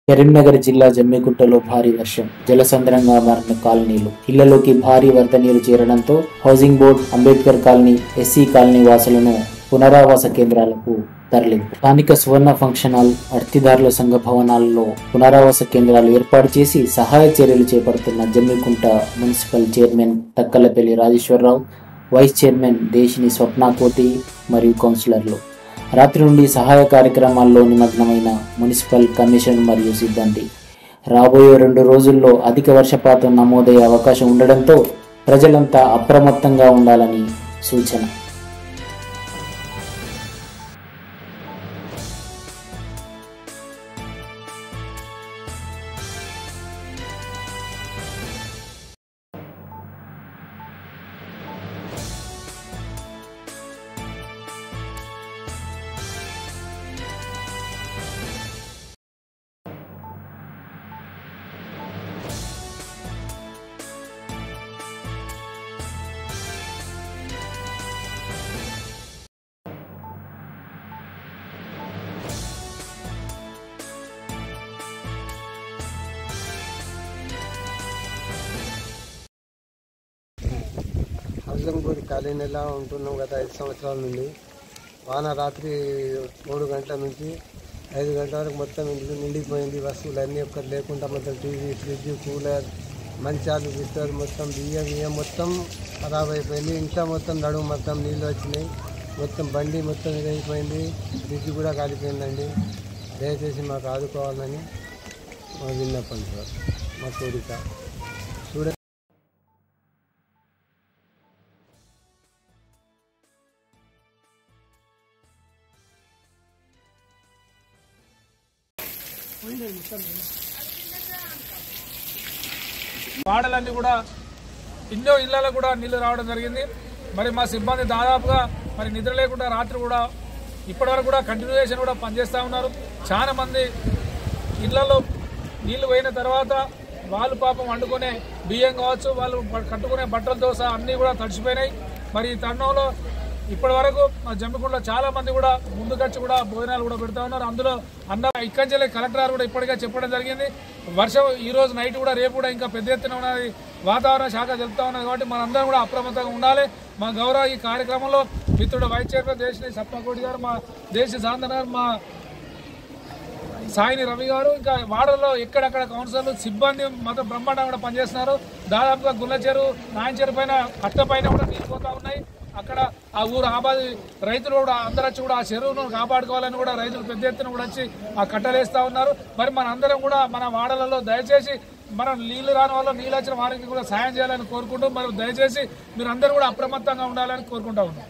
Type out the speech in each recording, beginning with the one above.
కరీంనగర్ జిల్లా జమ్మిగుట్టలో భారీ వర్షం జలసంద్రంగా మారిన కాలనీలు ఇళ్లలోకి భారీ వరద నీరు చేరడంతో housing board Ambedkar colony SC colony వాసులను పునరావాస కేంద్రాలకు తరలింపు స్థానిక సువర్ణ ఫంక్షన్ హాల్ అర్తిదారుల సంఘ భవనాల్లో పునరావాస కేంద్రాలు ఏర్పాటు చేసి సహాయ చర్యలు చేపడుతున్న Jammikunta municipal chairman Takkalapalli Rajeshwararao vice chairman Desini Swapna Koti మరియు కౌన్సిలర్లు రాత్రి నుండి సహాయ కార్యక్రమాల్లో నిమగ్నమైన మున్సిపల్ కమిషన్ మరియు సిబ్బంది రాబోయే రెండు రోజుల్లో అధిక వర్షపాతం నమోదయ్యే అవకాశం ఉండడంతో ప్రజలంతా అప్రమత్తంగా ఉండాలని సూచన హౌజంపూర్ కాలనీలా ఉంటున్నాం గత ఐదు సంవత్సరాల నుండి వాన రాత్రి మూడు గంటల నుంచి ఐదు గంటల వరకు మొత్తం ఇల్లు నిండిపోయింది వస్తువులు అన్నీ ఒక్కటి లేకుండా మొత్తం టీవీ ఫ్రిడ్జ్ కూలర్ మంచాలు బిస్తర్ మొత్తం బియ్యం బియ్యం మొత్తం ఖరాబ్ అయిపోయింది ఇంట్లో మొత్తం నడుము మొత్తం నీళ్ళు వచ్చినాయి మొత్తం బండి మొత్తం ఇదైపోయింది ఫ్రిడ్జ్ కూడా కాలిపోయిందండి దయచేసి మాకు ఆదుకోవాలని మా విన్నపం సార్ మా కోరిక చూడ వాడలన్నీ కూడా ఎన్నో ఇళ్లలో కూడా నీళ్లు రావడం జరిగింది మరి మా సిబ్బంది దాదాపుగా మరి నిద్ర లేకుండా రాత్రి కూడా ఇప్పటివరకు కూడా కంటిన్యూషన్ కూడా పనిచేస్తూ ఉన్నారు చాలా మంది ఇళ్లలో నీళ్లు పోయిన తర్వాత వాళ్ళు పాపం వండుకునే బియ్యం కావచ్చు వాళ్ళు బ- కట్టుకునే బట్టలతో సహా అన్నీ కూడా తడిచిపోయినాయి మరి ఈ తరుణంలో ఇప్పటి వరకు మా జమ్మికుండలో చాలా మంది కూడా ముందుకొచ్చి కూడా భోజనాలు కూడా పెడతా ఉన్నారు అందులో అన్న ఇక్కడి నుంచి కలెక్టర్ గారు కూడా ఇప్పటికే చెప్పడం జరిగింది వర్షం ఈ రోజు నైట్ కూడా రేపు కూడా ఇంకా పెద్ద ఎత్తున ఉన్నది వాతావరణ శాఖ తెలుపుతా ఉన్నది కాబట్టి మనందరం కూడా అప్రమత్తంగా ఉండాలి మా గౌరవ ఈ కార్యక్రమంలో మిత్రుడు వైస్ చైర్మన్ దేశ సప్నకోటి గారు మా దేశ సాందన గారు మా సాయిని రవి గారు ఇంకా వాడలో ఎక్కడెక్కడ కౌన్సిలర్లు సిబ్బంది మొత్తం బ్రహ్మాండంగా కూడా పనిచేస్తున్నారు దాదాపుగా గుల్లచెరు నాయనచెరు పైన కట్ట పైన కూడా నీళ్ళు పోతా ఉన్నాయి అక్కడ ఆ ఊరు ఆబాది రైతులు కూడా అందరూ వచ్చి కూడా ఆ చెరువును కాపాడుకోవాలని కూడా రైతులు పెద్ద ఎత్తున కూడా వచ్చి ఆ కట్టలేస్తా ఉన్నారు మరి మన అందరం కూడా మన వాడలలో దయచేసి మనం నీళ్లు రాని వల్ల నీళ్ళు వచ్చిన వారికి కూడా సాయం చేయాలని కోరుకుంటూ మరి దయచేసి మీరు అందరూ కూడా అప్రమత్తంగా ఉండాలని కోరుకుంటా ఉన్నాం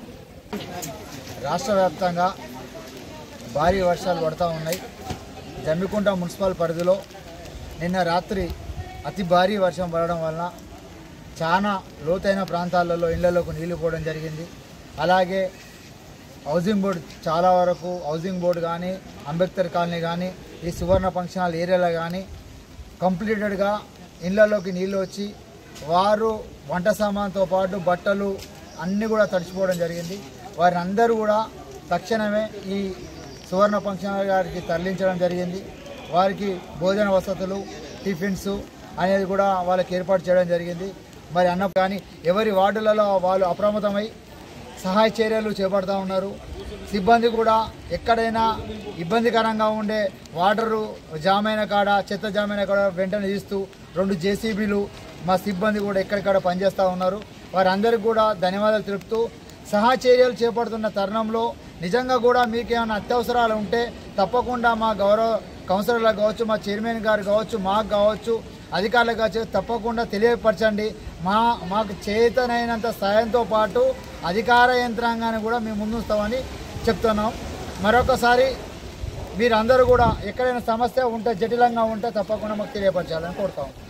రాష్ట్ర వ్యాప్తంగా భారీ వర్షాలు పడుతూ ఉన్నాయి జమ్మికుంట మున్సిపల్ పరిధిలో నిన్న రాత్రి అతి భారీ వర్షం పడడం వలన చాలా లోతైన ప్రాంతాలలో ఇళ్లలోకి నీళ్లు పోవడం జరిగింది అలాగే హౌసింగ్ బోర్డు చాలా వరకు హౌసింగ్ బోర్డు కానీ అంబేద్కర్ కాలనీ కానీ ఈ సువర్ణ ఫంక్షన్ హాల్ ఏరియాలో కానీ కంప్లీటెడ్గా ఇళ్లలోకి నీళ్ళు వచ్చి వారు వంట సామాన్తో పాటు బట్టలు అన్నీ కూడా తడిచిపోవడం జరిగింది వారిని అందరూ కూడా తక్షణమే ఈ సువర్ణ ఫంక్షన్ హాల్ గారికి తరలించడం జరిగింది వారికి భోజన వసతులు టిఫిన్స్ అనేది కూడా వాళ్ళకి ఏర్పాటు చేయడం జరిగింది మరి అన్న కానీ ఎవరి వార్డులలో వాళ్ళు అప్రమత్తమై సహాయ చర్యలు చేపడతా ఉన్నారు సిబ్బంది కూడా ఎక్కడైనా ఇబ్బందికరంగా ఉండే వాటరు జామ్ అయిన కాడ చెత్త జామ్ అయిన కాడ వెంటనే తీస్తూ రెండు జేసీబీలు మా సిబ్బంది కూడా ఎక్కడిక్కడ పనిచేస్తూ ఉన్నారు వారందరికీ కూడా ధన్యవాదాలు తెలుపుతూ సహాయ చర్యలు చేపడుతున్న తరుణంలో నిజంగా కూడా మీకు ఏమైనా అత్యవసరాలు ఉంటే తప్పకుండా మా గౌరవ కౌన్సిలర్లకు కావచ్చు మా చైర్మన్ గారు కావచ్చు మాకు కావచ్చు అధికారులకు కావచ్చు తప్పకుండా తెలియపరచండి మా మాకు చేతనైనంత సాయంతో పాటు అధికార యంత్రాంగాన్ని కూడా మేము ముందుస్తామని చెప్తున్నాం మరొకసారి మీరందరూ కూడా ఎక్కడైనా సమస్య ఉంటే జటిలంగా ఉంటే తప్పకుండా మాకు తెలియపరచాలని కోరుతాం